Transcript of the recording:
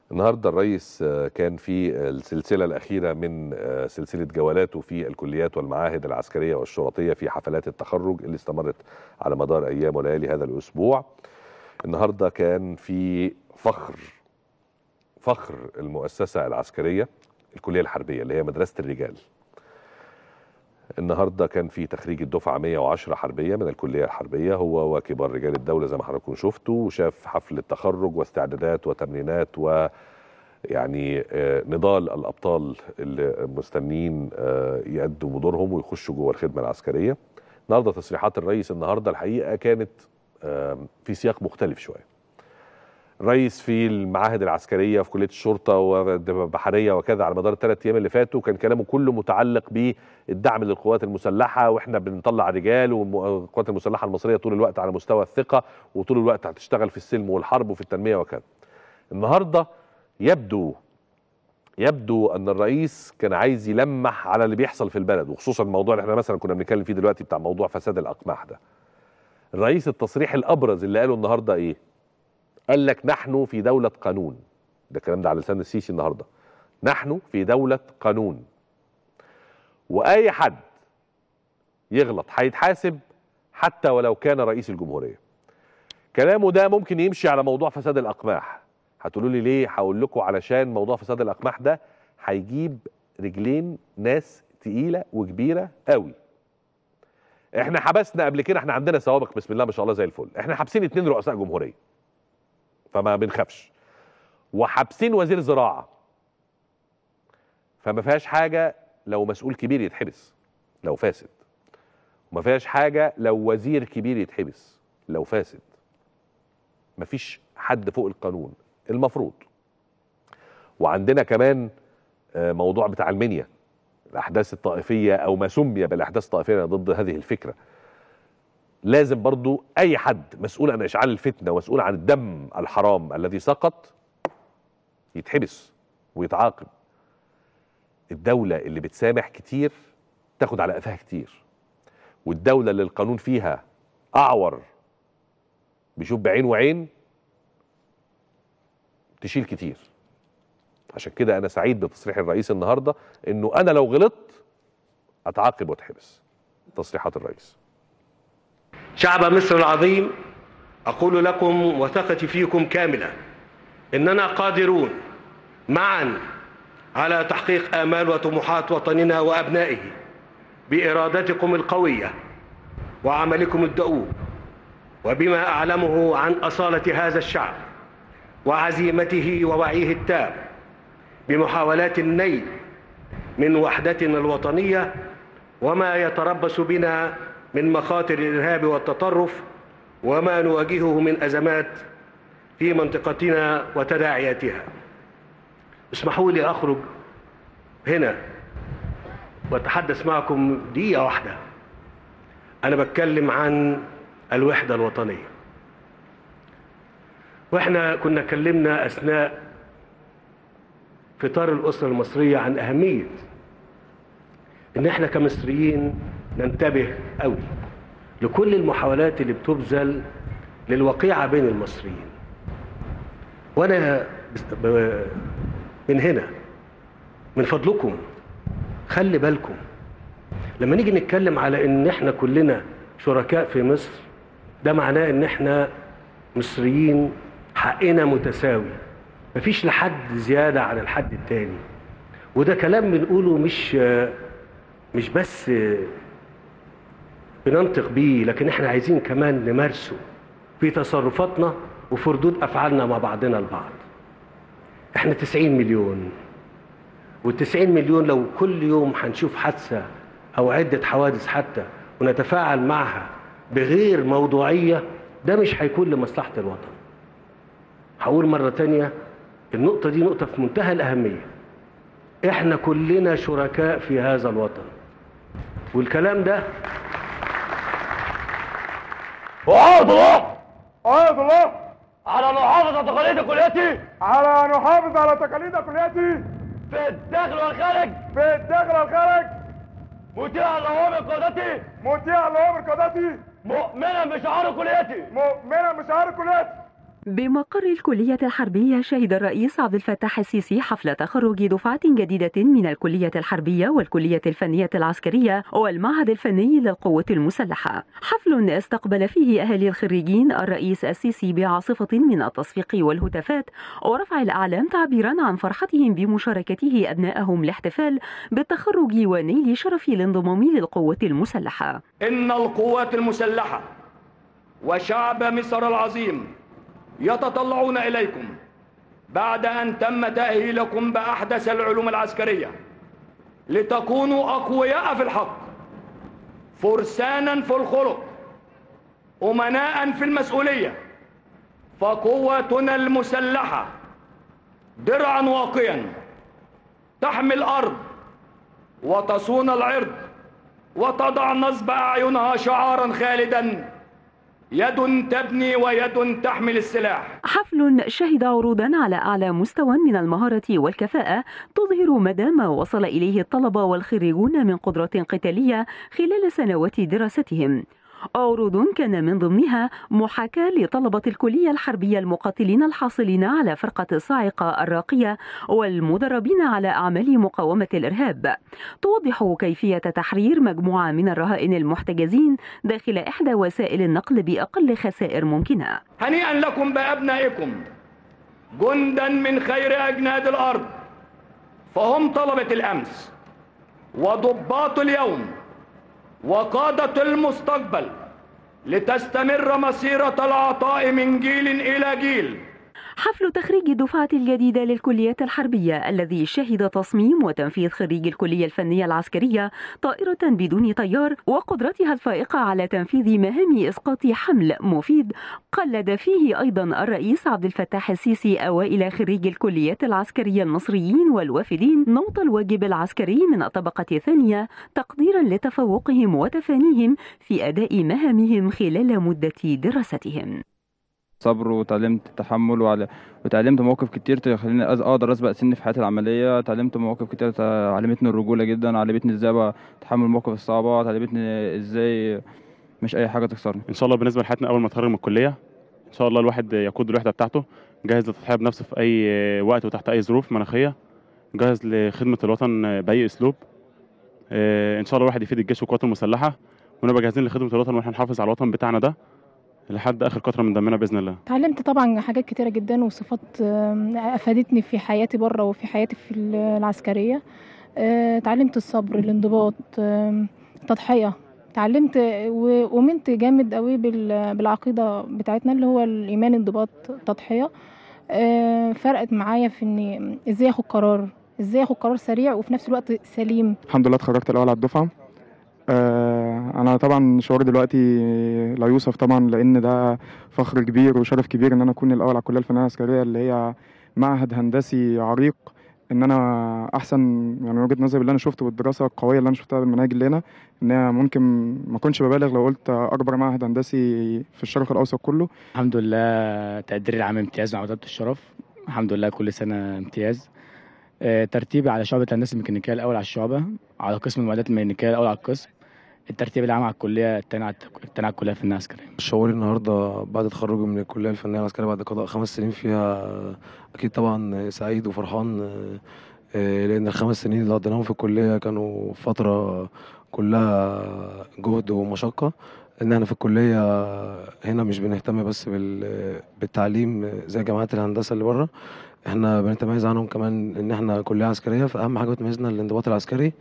النهارده الرئيس آه، كان في السلسله الاخيره من آه، سلسله جولاته في الكليات والمعاهد العسكريه والشرطيه في حفلات التخرج اللي استمرت على مدار ايام وليالي هذا الاسبوع. النهارده كان في فخر فخر المؤسسه العسكريه الكليه الحربيه اللي هي مدرسه الرجال. النهارده كان في تخريج الدفعه 110 حربيه من الكليه الحربيه هو وكبار رجال الدوله زي ما حضراتكم شفتوا وشاف حفل التخرج واستعدادات وتمرينات و يعني آه، نضال الابطال اللي مستنيين آه، يأدوا دورهم ويخشوا جوه الخدمه العسكريه. النهارده تصريحات الرئيس النهارده الحقيقه كانت آه، في سياق مختلف شويه. الرئيس في المعاهد العسكريه في كليه الشرطه والبحريه وكذا على مدار الثلاث ايام اللي فاتوا كان كلامه كله متعلق بالدعم للقوات المسلحه واحنا بنطلع رجال والقوات المسلحه المصريه طول الوقت على مستوى الثقه وطول الوقت هتشتغل في السلم والحرب وفي التنميه وكذا. النهارده يبدو يبدو ان الرئيس كان عايز يلمح على اللي بيحصل في البلد وخصوصا الموضوع اللي احنا مثلا كنا بنتكلم فيه دلوقتي بتاع موضوع فساد الاقماح ده. الرئيس التصريح الابرز اللي قاله النهارده ايه؟ قال لك نحن في دولة قانون ده الكلام ده على لسان السيسي النهارده نحن في دولة قانون وأي حد يغلط هيتحاسب حتى ولو كان رئيس الجمهورية كلامه ده ممكن يمشي على موضوع فساد الأقماح هتقولوا لي ليه هقول لكم علشان موضوع فساد الأقماح ده هيجيب رجلين ناس تقيلة وكبيرة قوي احنا حبسنا قبل كده احنا عندنا سوابق بسم الله ما شاء الله زي الفل احنا حابسين اتنين رؤساء جمهوريه فما بنخافش وحابسين وزير زراعه فما فيهاش حاجه لو مسؤول كبير يتحبس لو فاسد وما فيهاش حاجه لو وزير كبير يتحبس لو فاسد ما فيش حد فوق القانون المفروض وعندنا كمان آه، موضوع بتاع المنيا الاحداث الطائفيه او ما سمي بالاحداث الطائفيه ضد هذه الفكره لازم برضو اي حد مسؤول عن اشعال الفتنه ومسؤول عن الدم الحرام الذي سقط يتحبس ويتعاقب الدوله اللي بتسامح كتير تاخد على قفاها كتير والدوله اللي القانون فيها اعور بيشوف بعين وعين تشيل كتير عشان كده انا سعيد بتصريح الرئيس النهارده انه انا لو غلطت اتعاقب واتحبس تصريحات الرئيس شعب مصر العظيم أقول لكم وثقتي فيكم كاملة إننا قادرون معا على تحقيق آمال وطموحات وطننا وأبنائه بإرادتكم القوية وعملكم الدؤوب وبما أعلمه عن أصالة هذا الشعب وعزيمته ووعيه التام بمحاولات النيل من وحدتنا الوطنية وما يتربص بنا من مخاطر الإرهاب والتطرف وما نواجهه من أزمات في منطقتنا وتداعياتها اسمحوا لي أخرج هنا وأتحدث معكم دقيقة واحدة أنا بتكلم عن الوحدة الوطنية وإحنا كنا اتكلمنا أثناء فطار الأسرة المصرية عن أهمية إن إحنا كمصريين ننتبه قوي لكل المحاولات اللي بتبذل للوقيعة بين المصريين وأنا من هنا من فضلكم خلي بالكم لما نيجي نتكلم على ان احنا كلنا شركاء في مصر ده معناه ان احنا مصريين حقنا متساوي مفيش لحد زيادة عن الحد التاني وده كلام بنقوله مش مش بس بننطق بيه لكن احنا عايزين كمان نمارسه في تصرفاتنا وفي ردود افعالنا مع بعضنا البعض احنا 90 مليون وال90 مليون لو كل يوم هنشوف حادثه او عده حوادث حتى ونتفاعل معها بغير موضوعيه ده مش هيكون لمصلحه الوطن هقول مره تانية النقطه دي نقطه في منتهى الاهميه احنا كلنا شركاء في هذا الوطن والكلام ده وعهد الله عهد الله على نحافظ على تقاليد كليتي على نحافظ على تقاليد كليتي في الداخل والخارج في الداخل والخارج مطيعا لأوامر قادتي مطيعا لأوامر قادتي مؤمنا بشعار كليتي مؤمنا بشعار كليتي بمقر الكلية الحربية شهد الرئيس عبد الفتاح السيسي حفل تخرج دفعة جديدة من الكلية الحربية والكلية الفنية العسكرية والمعهد الفني للقوة المسلحة حفل استقبل فيه أهالي الخريجين الرئيس السيسي بعاصفة من التصفيق والهتافات ورفع الأعلام تعبيرا عن فرحتهم بمشاركته أبنائهم الاحتفال بالتخرج ونيل شرف الانضمام للقوة المسلحة إن القوات المسلحة وشعب مصر العظيم يتطلعون إليكم بعد أن تم تأهيلكم بأحدث العلوم العسكرية لتكونوا أقوياء في الحق فرسانا في الخلق أمناء في المسؤولية فقوتنا المسلحة درعا واقيا تحمي الأرض وتصون العرض وتضع نصب أعينها شعارا خالدا يد تبني ويد تحمل السلاح حفل شهد عروضا على أعلى مستوى من المهارة والكفاءة تظهر مدى ما وصل إليه الطلبة والخريجون من قدرة قتالية خلال سنوات دراستهم عروض كان من ضمنها محاكاة لطلبة الكلية الحربية المقاتلين الحاصلين على فرقة الصاعقة الراقية والمدربين على أعمال مقاومة الإرهاب توضح كيفية تحرير مجموعة من الرهائن المحتجزين داخل إحدى وسائل النقل بأقل خسائر ممكنة هنيئا لكم بأبنائكم جندا من خير أجناد الأرض فهم طلبة الأمس وضباط اليوم وقادة المستقبل لتستمر مسيرة العطاء من جيل إلى جيل حفل تخريج الدفعة الجديدة للكليات الحربية الذي شهد تصميم وتنفيذ خريج الكلية الفنية العسكرية طائرة بدون طيار وقدرتها الفائقة على تنفيذ مهام إسقاط حمل مفيد قلد فيه أيضا الرئيس عبد الفتاح السيسي أوائل خريج الكليات العسكرية المصريين والوافدين نوط الواجب العسكري من الطبقة الثانية تقديرا لتفوقهم وتفانيهم في أداء مهامهم خلال مدة دراستهم صبر وتعلمت التحمل وعلى وتعلمت مواقف كتير تخليني أز- اقدر اسبق سني في حياتي العمليه اتعلمت مواقف كتير تع- علمتني الرجوله جدا علمتني ازاي بقى اتحمل المواقف الصعبه علمتني ازاي مش اي حاجه تكسرني ان شاء الله بالنسبه لحياتنا اول ما اتخرج من الكليه ان شاء الله الواحد يقود الوحده بتاعته جاهز للتضحيه بنفسه في اي وقت وتحت اي ظروف مناخيه جاهز لخدمه الوطن باي اسلوب آه، ان شاء الله الواحد يفيد الجيش والقوات المسلحه ونبقى جاهزين لخدمه الوطن واحنا نحافظ على الوطن بتاعنا ده لحد اخر قطره من دمنا باذن الله اتعلمت طبعا حاجات كتيرة جدا وصفات آم، أفادتني في حياتي بره وفي حياتي في ال- العسكرية آه، اتعلمت الصبر الانضباط آم، التضحية اتعلمت وأمنت جامد قوي بال- بالعقيدة بتاعتنا اللي هو الإيمان انضباط تضحية آه، فرقت معايا في إني إزاي أخد قرار إزاي أخد قرار سريع وفي نفس الوقت سليم الحمد لله اتخرجت الاول على الدفعه آه، انا طبعا شعوري دلوقتي لا يوصف طبعا لان ده فخر كبير وشرف كبير ان انا اكون الاول على الكليه الفنيه العسكريه اللي هي معهد هندسي عريق ان انا احسن يعني من وجهه نظري اللي انا شفته بالدراسه القويه اللي انا شفتها بالمناهج اللي هنا ان هي ممكن ما اكونش ببالغ لو قلت اكبر معهد هندسي في الشرق الاوسط كله الحمد لله تقديري العام امتياز مع وزارة الشرف الحمد لله كل سنة امتياز آه، ترتيبي على شعبة الهندسة الميكانيكية الأول على الشعبة على قسم المعدات الميكانيكية الأول على القسم الترتيب العام على الكلية التاني على التاني على الكلية الفنية العسكرية شعوري النهارده بعد تخرجي من الكليه الفنيه العسكريه بعد قضاء خمس سنين فيها اكيد طبعا سعيد وفرحان آه، لان الخمس سنين اللي قضيناهم في الكليه كانوا فتره كلها جهد ومشقه ان احنا في الكليه هنا مش بنهتم بس بال- بالتعليم زي جامعات الهندسه اللي بره احنا بنتميز عنهم كمان ان احنا كليه عسكريه فاهم حاجه بتميزنا الانضباط العسكري